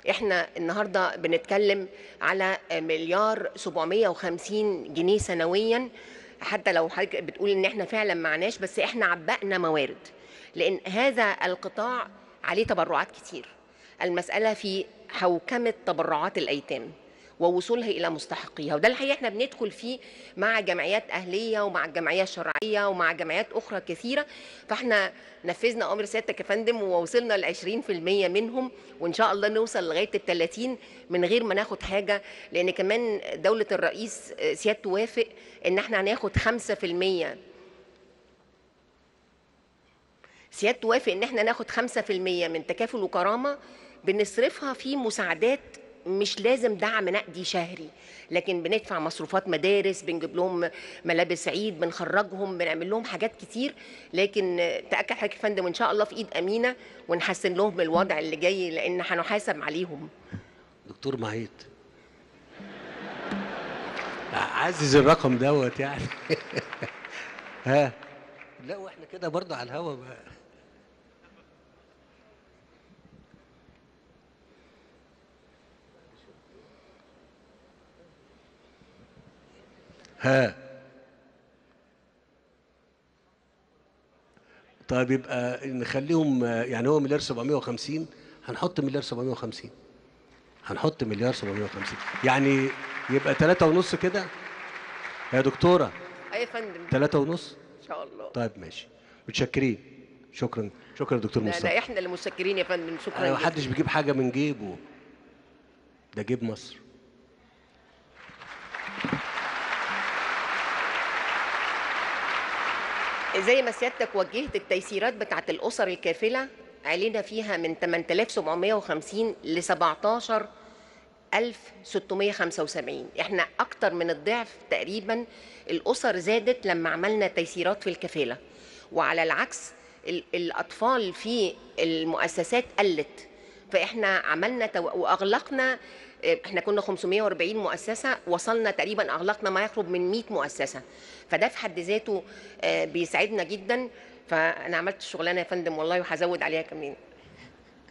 احنا النهارده بنتكلم على مليار 750 جنيه سنويا حتى لو حضرتك بتقول ان احنا فعلا معناش بس احنا عبأنا موارد لان هذا القطاع عليه تبرعات كتير المسألة في حوكمة تبرعات الأيتام ووصولها إلى مستحقيها وده الحقيقة احنا بندخل فيه مع جمعيات أهلية ومع الجمعية الشرعية ومع جمعيات أخرى كثيرة فاحنا نفذنا أمر سيادتك يا فندم ووصلنا ل 20% منهم وإن شاء الله نوصل لغاية ال 30 من غير ما ناخد حاجة لأن كمان دولة الرئيس سيادته وافق إن احنا هناخد 5% سيادته وافق ان احنا ناخد 5% من تكافل وكرامه بنصرفها في مساعدات مش لازم دعم نقدي شهري لكن بندفع مصروفات مدارس بنجيب لهم ملابس عيد بنخرجهم بنعمل لهم حاجات كتير لكن تاكد حضرتك يا فندم ان شاء الله في ايد امينه ونحسن لهم الوضع اللي جاي لان هنحاسب عليهم دكتور معيط عزز الرقم دوت يعني ها لا واحنا كده برضه على الهوا بقى ها طيب يبقى نخليهم يعني هو مليار 750 هنحط مليار 750 هنحط مليار 750 يعني يبقى ثلاثة ونص كده يا دكتورة اي يا فندم ثلاثة ونص ان شاء الله طيب ماشي متشكرين شكرا شكرا دكتور لا, مصطفى لا احنا اللي متشكرين يا فندم شكرا انا ما جداً. حدش بيجيب حاجه من جيبه ده جيب مصر زي ما سيادتك وجهت التيسيرات بتاعت الأسر الكافلة علينا فيها من 8750 ل 17675 احنا أكتر من الضعف تقريبا الأسر زادت لما عملنا تيسيرات في الكفالة وعلى العكس ال- الأطفال في المؤسسات قلت فاحنا عملنا تو... واغلقنا آه، احنا كنا 540 مؤسسه وصلنا تقريبا اغلقنا ما يقرب من 100 مؤسسه فده في حد ذاته آه، بيسعدنا جدا فانا عملت الشغلانه يا فندم والله وهزود عليها كمان